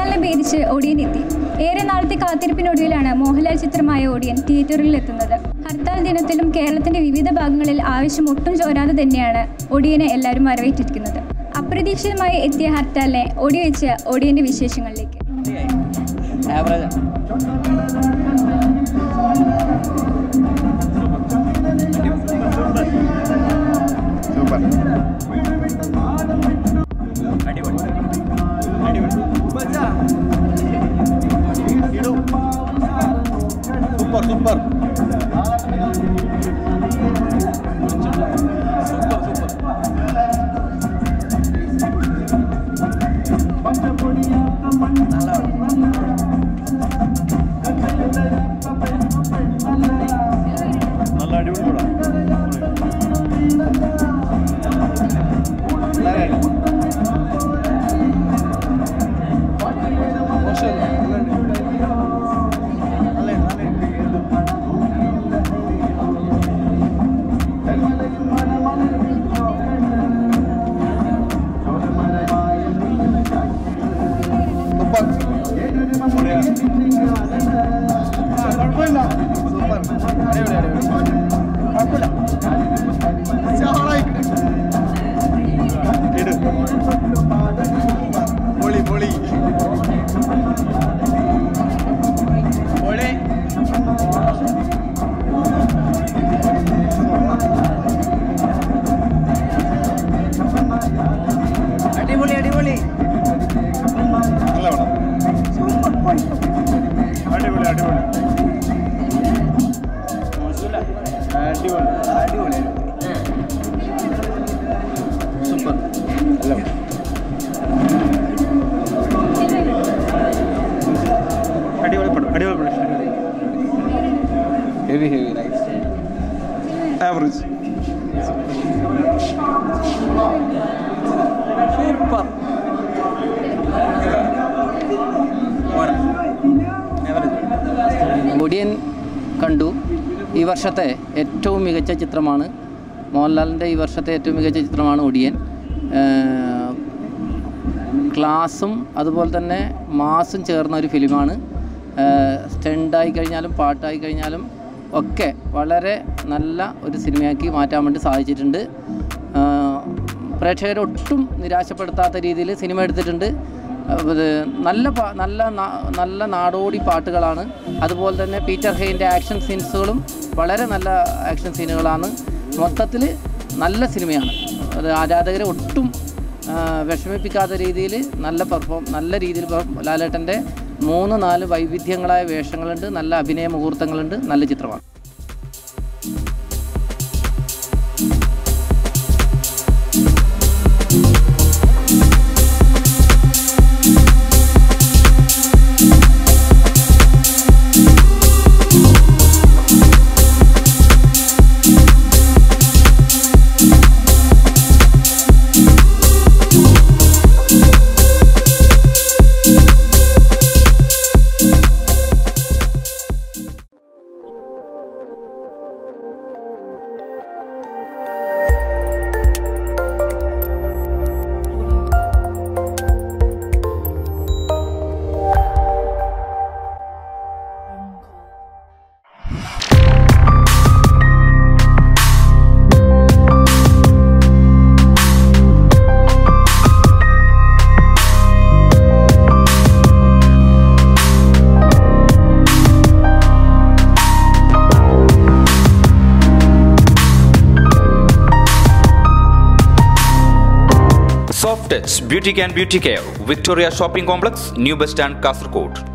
മോഹൻലാലിനെ ഭേദിച്ച് ഒടിയൻ എത്തി ഏറെ നാളത്തെ കാത്തിരിപ്പിനൊടുവിലാണ് മോഹൻലാൽ ചിത്രമായ ഒടിയൻ തിയേറ്ററിൽ എത്തുന്നത് ഹർത്താൽ ദിനത്തിലും കേരളത്തിന്റെ വിവിധ ഭാഗങ്ങളിൽ ആവശ്യം ഒട്ടും ചോരാതെ തന്നെയാണ് ഒടിയനെ എല്ലാവരും വരവേറ്റിരിക്കുന്നത് അപ്രതീക്ഷിതമായി എത്തിയ ഹർത്താലിനെ ഒടിവെച്ച് ഒടിയന്റെ വിശേഷങ്ങളിലേക്ക് ആവറേജ് സൂപ്പർ സൂപ്പർ സൂപ്പർ നല്ല അടിപൊളി പടം കുഴപ്പമില്ല സൂപ്പർ അടിപൊളി അടിപൊളി കുഴപ്പമില്ല ഇട് പൊളി പൊളി പൊളി അടിപൊളി അടിപൊളി നല്ല പടം അടിപൊളി അടിപൊളി അടിപൊളി അടിപൊളി സൂപ്പർ നല്ല പടം അടിപൊളി പടം അടിപൊളി പടം heavy heavy nice average super Odiyan കണ്ടു ഈ വർഷത്തെ ഏറ്റവും മികച്ച ചിത്രമാണ് മോഹൻലാലിൻ്റെ ഈ വർഷത്തെ ഏറ്റവും മികച്ച ചിത്രമാണ് ഒടിയൻ ഏഹ് ക്ലാസും അതുപോലെ തന്നെ മാസും ചേർന്ന ഒരു ഫിലിമാണ് സ്റ്റണ്ടായി കഴിഞ്ഞാലും പാട്ടായി കഴിഞ്ഞാലും ഒക്കെ വളരെ നല്ല ഒരു സിനിമയാക്കി മാറ്റാൻ വേണ്ടി സാധിച്ചിട്ടുണ്ട് ഏഹ് പ്രേക്ഷകരെ ഒട്ടും നിരാശപ്പെടുത്താത്ത രീതിയിൽ സിനിമ എടുത്തിട്ടുണ്ട് അത് നല്ല പാ നല്ല നാ- നല്ല നാടോടി പാട്ടുകളാണ് അതുപോലെ തന്നെ പീറ്റർ ഹെയിൻ്റെ ആക്ഷൻ സീൻസുകളും വളരെ നല്ല ആക്ഷൻ സീനുകളാണ് മൊത്തത്തിൽ നല്ല സിനിമയാണ് അത് ആരാധകരെ ഒട്ടും ആ, വിഷമിപ്പിക്കാത്ത രീതിയിൽ നല്ല പെർഫോം നല്ല രീതിയിൽ പെർ- ലാലേട്ടൻ്റെ മൂന്ന് നാല് വൈവിധ്യങ്ങളായ വേഷങ്ങളുണ്ട് നല്ല അഭിനയ മുഹൂർത്തങ്ങളുണ്ട് നല്ല ചിത്രമാണ് soft touch beauty and beauty care Victoria shopping complex new bus stand Kasaragod